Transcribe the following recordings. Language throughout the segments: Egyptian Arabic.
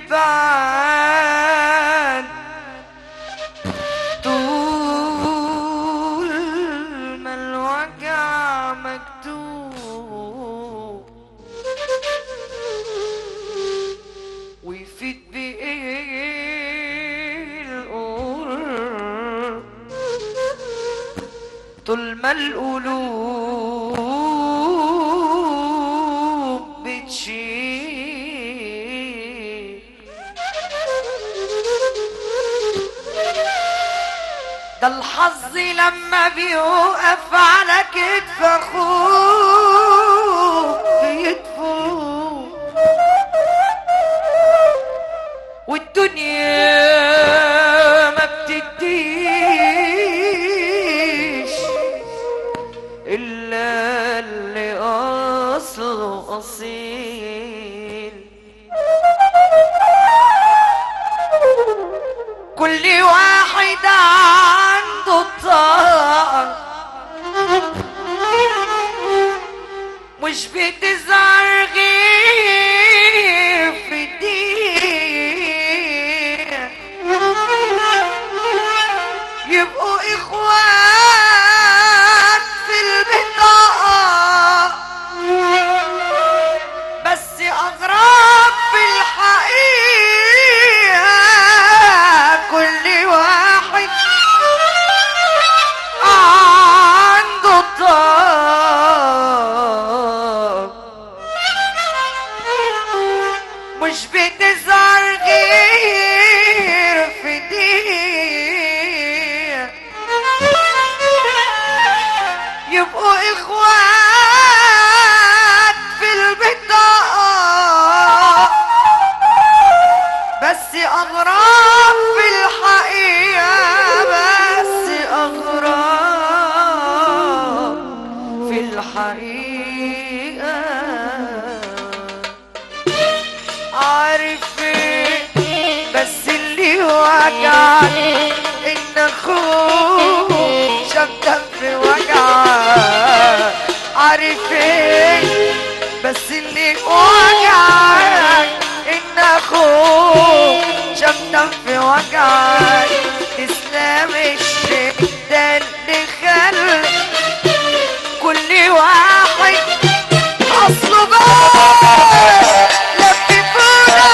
بعد طول ما الوجع مكتوب ويفيد بإيه القرب طول ما القلوب بتشيل ده الحظ لما بيوقف على كتف اخوه بيدفو والدنيا ما بتديش الا اللي اصله اصيل كل واحد عنده الطاقة مش بتظهر غير في الدين يبقوا اخوات في البطاقة بس اغراب في الحقيقة كل واحد عنده الطاق مش بتظهر غير في دين يبقوا اخوات في البطاقة بس اغراب في الحقيقة بس اغراب في الحقيقة عارف ايه بس اللي وجعني ان اخوه شاف دم وجعك عارف ايه بس اللي وجعك ان اخوه شاف دم وجعك اسلام الشيء ده اللي خلى كل واحد اصله بقى لففونا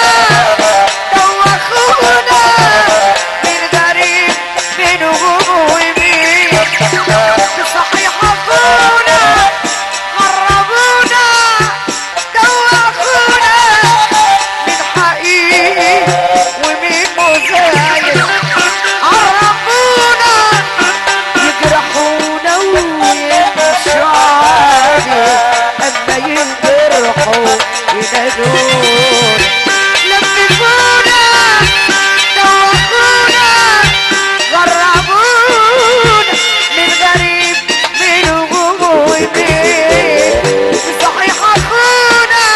دوخونا من غريب من هجوم ويمين صحيح فونا غربونا دوخونا من حقيقي ومن مزايد عرفونا يجرحونا ويمشوا عادي اما ينجرحوا ينادون لففونا دوخونا غربونا من غريب من هجوم ويمين صحيح اخونا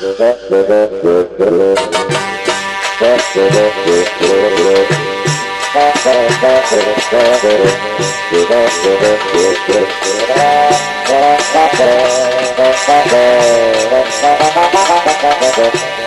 Thank you.